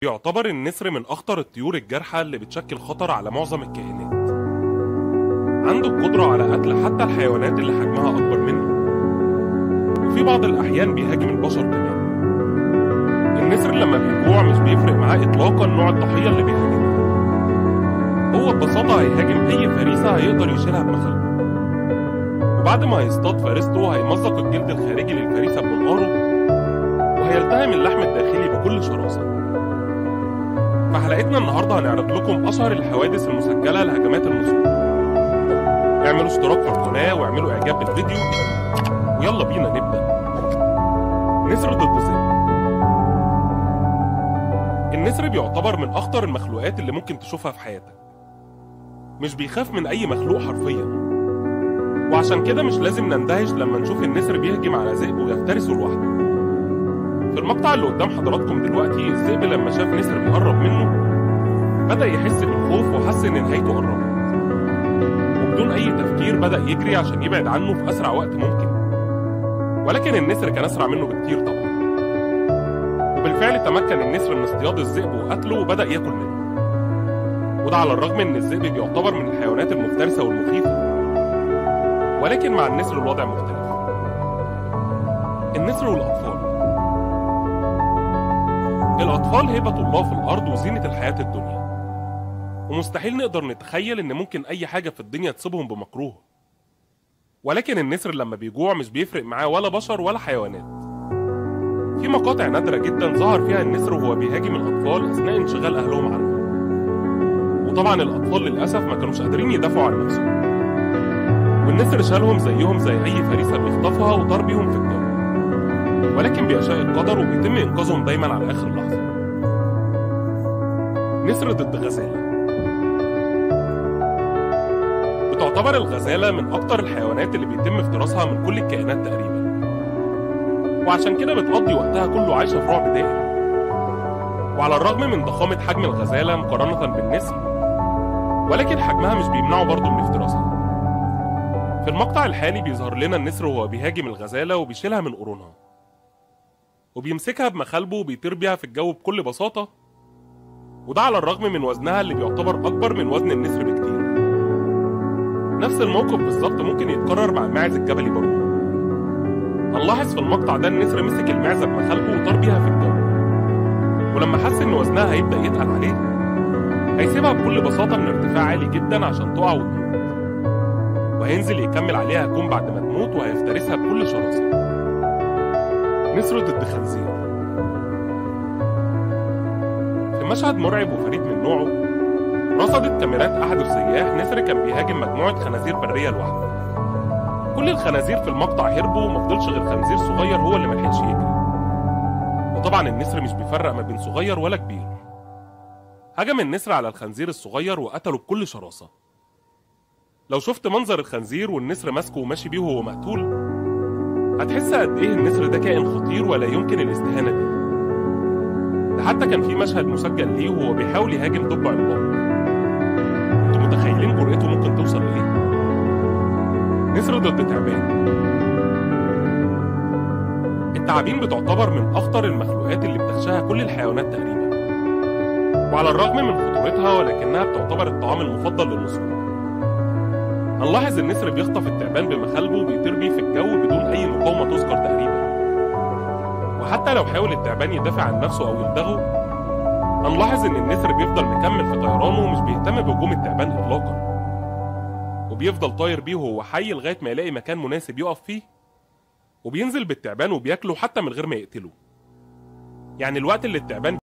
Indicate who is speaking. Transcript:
Speaker 1: يعتبر النسر من أخطر الطيور الجارحة اللي بتشكل خطر على معظم الكائنات عنده القدرة على قتل حتى الحيوانات اللي حجمها أكبر منه وفي بعض الأحيان بيهاجم البشر كمان النسر لما بيجوع مش بيفرق معاه إطلاقا نوع الضحية اللي بيهاجمها هو ببساطة هيهاجم أي فريسة هيقدر يشيلها بمخلبه وبعد ما هيصطاد فريسته هيمزق الجلد الخارجي للفريسة بمنقاره وهيلتهم اللحم الداخلي بكل شراسة في حلقتنا النهاردة هنعرض لكم أشهر الحوادث المسجلة لهجمات النسور اعملوا اشتراك في القناة واعملوا إعجاب بالفيديو ويلا بينا نبدأ نسر ضد ذئب النسر بيعتبر من أخطر المخلوقات اللي ممكن تشوفها في حياتك مش بيخاف من أي مخلوق حرفيا وعشان كده مش لازم نندهش لما نشوف النسر بيهجم على ذئب ويفترسه لوحده في المقطع اللي قدام حضراتكم دلوقتي الذئب لما شاف نسر بيقرب منه بدأ يحس بالخوف وحس إن نهايته قربت وبدون أي تفكير بدأ يجري عشان يبعد عنه في أسرع وقت ممكن ولكن النسر كان أسرع منه بكتير طبعا وبالفعل تمكن النسر من اصطياد الذئب وقتله وبدأ ياكل منه وده على الرغم إن الذئب بيعتبر من الحيوانات المفترسة والمخيفة ولكن مع النسر الوضع مختلف النسر والأطفال الأطفال هبة الله في الأرض وزينة الحياة الدنيا ومستحيل نقدر نتخيل إن ممكن أي حاجة في الدنيا تصيبهم بمكروه ولكن النسر لما بيجوع مش بيفرق معاه ولا بشر ولا حيوانات في مقاطع نادرة جدا ظهر فيها النسر وهو بيهاجم الأطفال أثناء انشغال أهلهم عنه وطبعا الأطفال للأسف ما كانوش قادرين يدافعوا عن نفسهم والنسر شالهم زيهم زي أي فريسة بيخطفها وطار بيهم في الجو ولكن بيشاء القدر وبيتم إنقاذهم دايما على آخر لحظة نسر ضد غزالة بتعتبر الغزالة من أكتر الحيوانات اللي بيتم افتراسها من كل الكائنات تقريبا وعشان كده بتقضي وقتها كله عايشة في رعب دائم وعلى الرغم من ضخامة حجم الغزالة مقارنة بالنسر ولكن حجمها مش بيمنعه برضه من افتراسها في المقطع الحالي بيظهر لنا النسر وهو بيهاجم الغزالة وبيشيلها من قرونها وبيمسكها بمخالبه وبيطير بيها في الجو بكل بساطة وده على الرغم من وزنها اللي بيعتبر أكبر من وزن النسر بكتير نفس الموقف بالظبط ممكن يتكرر مع الماعز الجبلي برضه هنلاحظ في المقطع ده النسر مسك المعزة بمخالبه وطار بيها في الجو ولما حس إن وزنها هيبدأ يتقل عليه هيسيبها بكل بساطة من ارتفاع عالي جدا عشان تقع وتموت وهينزل يكمل عليها هجوم بعد ما تموت وهيفترسها بكل شراسة نسر ضد خنزير في مشهد مرعب وفريد من نوعه رصدت كاميرات أحد السياح نسر كان بيهاجم مجموعة خنازير برية لوحده كل الخنازير في المقطع هربوا ومفضلش غير خنزير صغير هو اللي ملحقش يجري وطبعا النسر مش بيفرق ما بين صغير ولا كبير هجم النسر على الخنزير الصغير وقتله بكل شراسة لو شفت منظر الخنزير والنسر ماسكه وماشي بيه وهو مقتول هتحس قد ايه النسر ده كائن خطير ولا يمكن الاستهانة بيه ده حتى كان في مشهد مسجل ليه وهو بيحاول يهاجم دب عملاق انتوا متخيلين جرأته ممكن توصل لايه نسر ضد تعبان التعابين بتعتبر من اخطر المخلوقات اللي بتخشاها كل الحيوانات تقريبا وعلى الرغم من خطورتها ولكنها بتعتبر الطعام المفضل للنسور هنلاحظ النسر بيخطف التعبان بمخالبه وبيطير بيه في الجو بدون أي مقاومة تذكر تقريبا وحتى لو حاول التعبان يدافع عن نفسه أو يلدغه هنلاحظ إن النسر بيفضل مكمل في طيرانه ومش بيهتم بهجوم التعبان إطلاقا وبيفضل طاير بيه وهو حي لغاية ما يلاقي مكان مناسب يقف فيه وبينزل بالتعبان وبياكله حتى من غير ما يقتله يعني الوقت اللي التعبان